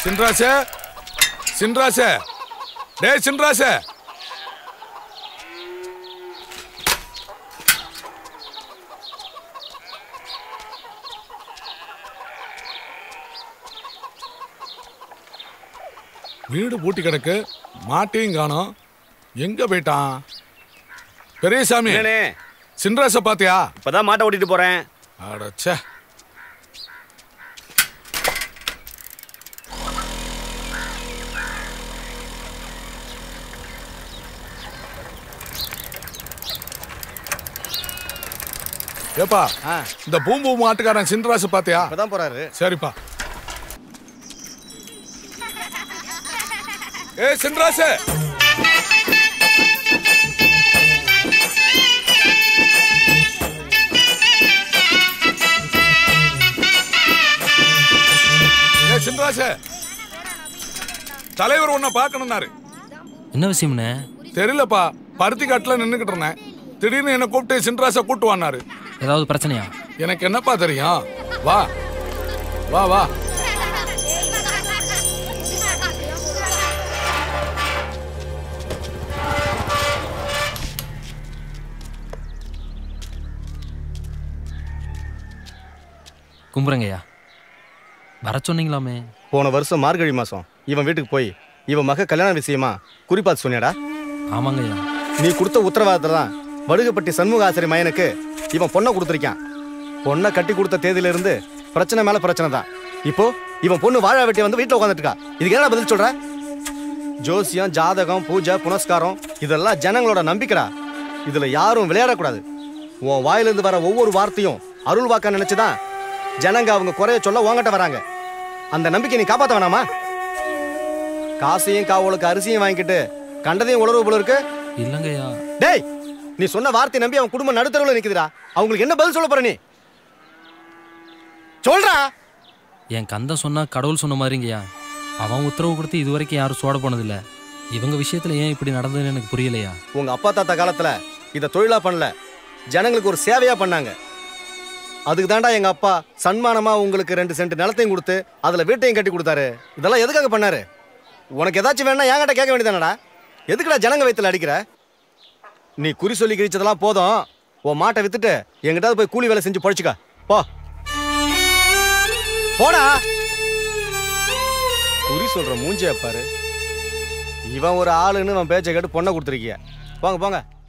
சின்ராசே சின்ராசே டேய் சின்ராசே வீடு பூட்டி கிடக்கு மாட்டையும் காணோம் எங்க போயிட்டான் பெரியசாமி என்னண்ணே சின்ராச பாத்தியா இப்பதான் மாட்டை ஓட்டிட்டு போறேன் அடச்சே ஏப்பா இந்த பூம்பு மாட்டுக்காரன் சின்ராசு பாத்தியா இப்பதான் போறாரு சரிப்பா ஏ சின்ராசு ஏ சின்ராசு தலைவர் உன்னை பார்க்கணும்னாரு என்ன விஷயம்ண்ணே தெரியலப்பா பருத்தி காட்டுல நின்னுகிட்டு இருந்தேன் திடீர்னு என்ன கூப்பிட்டு சின்ராச கூட்டு வானாரு ஏதாவது பிரச்சனையா எனக்கு என்னப்பா தெரியும் வா வா வா கும்புறங்கய்யா வர சொன்னீங்களாமே போன வருஷம் மார்கழி மாசம் இவன் வீட்டுக்கு போய் இவன் மக கல்யாண விஷயமா குறிப்பாத்து சொன்னியாடா ஆமாங்கய்யா நீ கொடுத்த உத்தரவாதத்துல தான் வடுகப்பட்டி சண்முக ஆசிரியர் மயனுக்கு இவன் பொண்ணை கொடுத்துருக்கான் பொண்ணை கட்டி கொடுத்த தேதியில இருந்து பிரச்சனை மேல பிரச்சனை தான் இப்போ இவன் பொண்ணு வாழ வெட்டி வந்து வீட்டுல உட்காந்துட்டு இருக்கா இதுக்கு என்ன பதில் சொல்ற ஜோசியம் ஜாதகம் பூஜை புனஸ்காரம் இதெல்லாம் ஜனங்களோட நம்பிக்கைடா இதுல யாரும் விளையாடக்கூடாது உன் வாயிலிருந்து வர ஒவ்வொரு வார்த்தையும் அருள் வாக்கா நினைச்சுதான் ஜனங்க அவங்க குறைய சொல்ல உங்ககிட்ட வராங்க அந்த நம்பிக்கை நீ காப்பாத்த வேணாமா காசையும் காவலுக்கு அரிசியும் வாங்கிட்டு கண்டதையும் உணர்வு போல இருக்கு இல்லைங்கய்யா டேய் நீ சொன்ன வார்த்தை நம்பி அவன் குடும்பம் நடுத்தரவுல நிக்குதுடா அவங்களுக்கு என்ன பதில் சொல்ல போற நீ சொல்றா என் கந்தன் சொன்னா கடவுள் சொன்ன மாதிரிங்கய்யா அவன் உத்தரவு கொடுத்து இது வரைக்கும் யாரும் சோட போனதில்ல இவங்க விஷயத்துல ஏன் இப்படி நடந்ததுன்னு எனக்கு புரியலையா உங்க அப்பா தாத்தா காலத்துல இத தொழிலா பண்ணல ஜனங்களுக்கு ஒரு சேவையா பண்ணாங்க அதுக்கு தாண்டா எங்க அப்பா சன்மானமா உங்களுக்கு ரெண்டு சென்ட் நிலத்தையும் கொடுத்து அதுல வீட்டையும் கட்டி கொடுத்தாரு இதெல்லாம் எதுக்காக பண்ணாரு உனக்கு ஏதாச்சும் வேணா என்கிட்ட கேட்க வேண்டியதானடா எதுக்குடா ஜனங்க வயித்துல அடிக்கிற நீ குறி சொல்லி கிழிச்சதெல்லாம் போதும் உன் மாட்டை வித்துட்டு எங்கிட்டாவது போய் கூலி வேலை செஞ்சு பொழைச்சுக்க போ போடா குறி சொல்ற மூஞ்சிய பாரு இவன் ஒரு ஆளுன்னு அவன் பேச்சை கேட்டு பொண்ணை கொடுத்துருக்கிய போங்க போங்க